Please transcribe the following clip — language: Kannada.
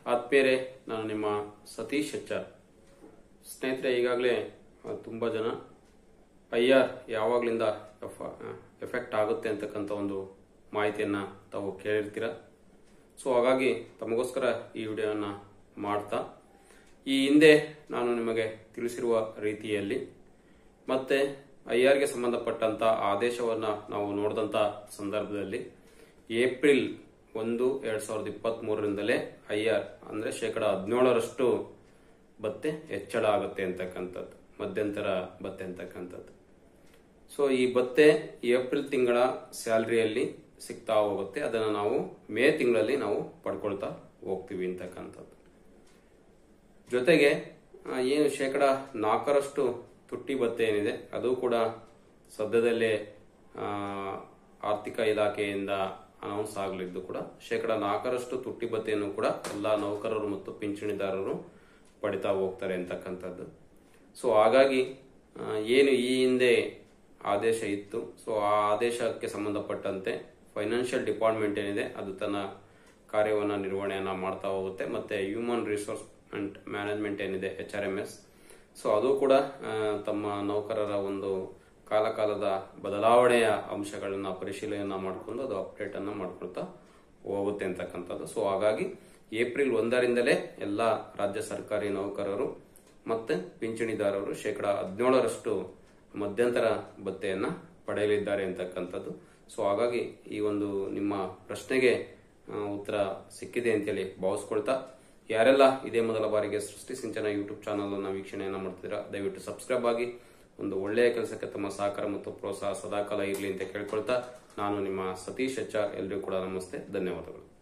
ಆತ್ಮೀಯರೇ ನಾನು ನಿಮ್ಮ ಸತೀಶ್ ಎಚ್ಆರ್ ಸ್ನೇಹಿತರೆ ಈಗಾಗಲೇ ಆ, ತುಂಬ ಜನ ಐ ಆರ್ ಯಾವಾಗಲಿಂದ ಎಫೆಕ್ಟ್ ಆಗುತ್ತೆ ಅಂತಕ್ಕಂಥ ಒಂದು ಮಾಹಿತಿಯನ್ನು ತಾವು ಕೇಳಿರ್ತೀರ ಸೊ ಹಾಗಾಗಿ ತಮಗೋಸ್ಕರ ಈ ವಿಡಿಯೋನ ಮಾಡ್ತಾ ಈ ಹಿಂದೆ ನಾನು ನಿಮಗೆ ತಿಳಿಸಿರುವ ರೀತಿಯಲ್ಲಿ ಮತ್ತೆ ಐ ಆರ್ಗೆ ಸಂಬಂಧಪಟ್ಟಂತ ಆದೇಶವನ್ನ ನಾವು ನೋಡಿದಂತ ಸಂದರ್ಭದಲ್ಲಿ ಏಪ್ರಿಲ್ ಒಂದು ಎರಡ್ ಸಾವಿರದ ಇಪ್ಪತ್ತ್ ಮೂರರಿಂದಲೇ ಐ ಆರ್ ಅಂದ್ರೆ ಶೇಕಡ ಹದಿನೇಳರಷ್ಟು ಭತ್ತೆ ಹೆಚ್ಚಳ ಆಗುತ್ತೆ ಅಂತಕ್ಕಂಥದ್ದು ಮಧ್ಯಂತರ ಭತ್ತೆ ಅಂತಕ್ಕಂಥದ್ದು ಸೊ ಈ ಭತ್ತೆ ಏಪ್ರಿಲ್ ತಿಂಗಳ ಸ್ಯಾಲರಿಯಲ್ಲಿ ಸಿಗ್ತಾ ಹೋಗುತ್ತೆ ಅದನ್ನು ನಾವು ಮೇ ತಿಂಗಳಲ್ಲಿ ನಾವು ಪಡ್ಕೊಳ್ತಾ ಹೋಗ್ತೀವಿ ಅಂತಕ್ಕಂಥದ್ದು ಜೊತೆಗೆ ಆ, ಏನು ಶೇಕಡ ನಾಲ್ಕರಷ್ಟು ತುಟ್ಟಿ ಭತ್ತೆ ಏನಿದೆ ಅದು ಕೂಡ ಸದ್ಯದಲ್ಲೇ ಆ, ಆರ್ಥಿಕ ಇಲಾಖೆಯಿಂದ ಅನೌನ್ಸ್ ಆಗಲಿದ್ದು ಕೂಡ ಶೇಕಡ ನಾಲ್ಕರಷ್ಟು ತುಟ್ಟಿ ಭತ್ತೆಯನ್ನು ಕೂಡ ಎಲ್ಲ ನೌಕರರು ಮತ್ತು ಪಿಂಚಣಿದಾರರು ಪಡಿತಾ ಹೋಗ್ತಾರೆ ಅಂತಕ್ಕಂಥದ್ದು ಸೊ ಹಾಗಾಗಿ ಆ, ಏನು ಈ ಹಿಂದೆ ಆದೇಶ ಇತ್ತು ಸೊ ಆ ಆದೇಶಕ್ಕೆ ಸಂಬಂಧಪಟ್ಟಂತೆ ಫೈನಾನ್ಷಿಯಲ್ ಡಿಪಾರ್ಟ್ಮೆಂಟ್ ಏನಿದೆ ಅದು ತನ್ನ ಕಾರ್ಯವನ್ನು ನಿರ್ವಹಣೆಯನ್ನ ಮಾಡ್ತಾ ಹೋಗುತ್ತೆ ಮತ್ತೆ ಹ್ಯೂಮನ್ ರಿಸೋರ್ಸ್ ಅಂಡ್ ಮ್ಯಾನೇಜ್ಮೆಂಟ್ ಏನಿದೆ H R M S so ಅದು ಕೂಡ ಆ, ತಮ್ಮ ನೌಕರರ ಒಂದು ಕಾಲಕಾಲದ ಬದಲಾವಣೆಯ ಅಂಶಗಳನ್ನ ಪರಿಶೀಲನೆ ಮಾಡಿಕೊಂಡು ಅದು ಅಪ್ಡೇಟ್ ಅನ್ನ ಮಾಡ್ಕೊಳ್ತಾ ಹೋಗುತ್ತೆ ಅಂತಕ್ಕಂಥದ್ದು ಸೊ ಹಾಗಾಗಿ ಏಪ್ರಿಲ್ ಒಂದರಿಂದಲೇ ಎಲ್ಲ ರಾಜ್ಯ ಸರ್ಕಾರಿ ನೌಕರರು ಮತ್ತೆ ಪಿಂಚಣಿದಾರರು ಶೇಕಡ ಹದಿನೇಳರಷ್ಟು ಮಧ್ಯಂತರ ಭತ್ತೆಯನ್ನ ಪಡೆಯಲಿದ್ದಾರೆ ಅಂತಕ್ಕಂಥದ್ದು ಸೊ ಹಾಗಾಗಿ ಈ ಒಂದು ನಿಮ್ಮ ಪ್ರಶ್ನೆಗೆ ಆ, ಉತ್ತರ ಸಿಕ್ಕಿದೆ ಅಂತೇಳಿ ಭಾವಿಸ್ಕೊಳ್ತಾ ಯಾರೆಲ್ಲ ಇದೇ ಮೊದಲ ಬಾರಿಗೆ ಸೃಷ್ಟಿ ಸಿಂಚನ ಯೂಟ್ಯೂಬ್ ಚಾನಲ್ ಅನ್ನ ವೀಕ್ಷಣೆಯನ್ನ ಮಾಡ್ತಿದ್ದೀರಾ ದಯವಿಟ್ಟು ಸಬ್ಸ್ಕ್ರೈಬ್ ಆಗಿ ಒಂದು ಒಳ್ಳೆಯ ಕೆಲಸಕ್ಕೆ ತಮ್ಮ ಸಹಕಾರ ಮತ್ತು ಪ್ರೋತ್ಸಾಹ ಸದಾಕಾಲ ಇರಲಿ ಅಂತ ಕೇಳ್ಕೊಳ್ತಾ ನಾನು ನಿಮ್ಮ ಸತೀಶ್ ಎಚ್ ಆರ್ ಎಲ್ರಿಗೂ ಕೂಡ ನಮಸ್ತೆ ಧನ್ಯವಾದಗಳು